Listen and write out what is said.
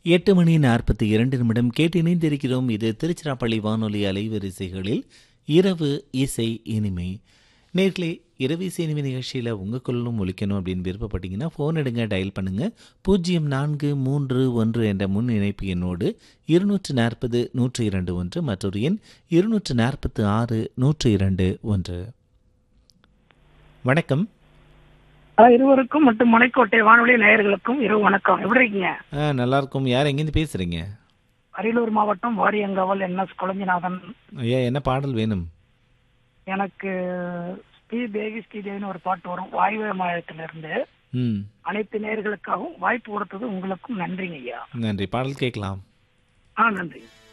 எட்டு மணி நாற்பத்தி இரண்டு நிமிடம் கேட்டு இணைந்திருக்கிறோம் இது திருச்சிராப்பள்ளி வானொலி அலைவரிசைகளில் இரவு இசை இனிமை நேர்களே இரவு இசை இனிமை நிகழ்ச்சியில் உங்கள் குரலும் ஒலிக்கணும் அப்படின்னு விருப்பப்பட்டீங்கன்னா ஃபோன் எடுங்க டயல் பண்ணுங்கள் பூஜ்ஜியம் நான்கு மூன்று ஒன்று என்ற முன் இணைப்பு எண்ணோடு இருநூற்று நாற்பது நூற்று இரண்டு ஒன்று மற்றொரு எண் இருநூற்று நாற்பத்து ஆறு நூற்று இரண்டு ஒன்று வணக்கம் ஆ, இருவருக்கும் மற்றும் மலைக்கோட்டை வானொலி நேயர்களுக்கும் இரவு வணக்கம் எப்படி இருக்கீங்க ஆ நல்லா இருக்கும் யார் எங்கேருந்து பேசுகிறீங்க அரியலூர் மாவட்டம் வாரியங்காவல் என் எஸ் குழஞ்சிநாதன் ஐயா என்ன பாடல் வேணும் எனக்கு ஸ்ரீ தேவி ஸ்ரீ தேவின்னு ஒரு பாட்டு வரும் வாயுவே மாநிலத்திலிருந்து ம் அனைத்து நேயர்களுக்காகவும் வாய்ப்பு கொடுத்தது உங்களுக்கும் நன்றிங்க ஐயா நன்றி பாடல் கேட்கலாம் ஆ நன்றி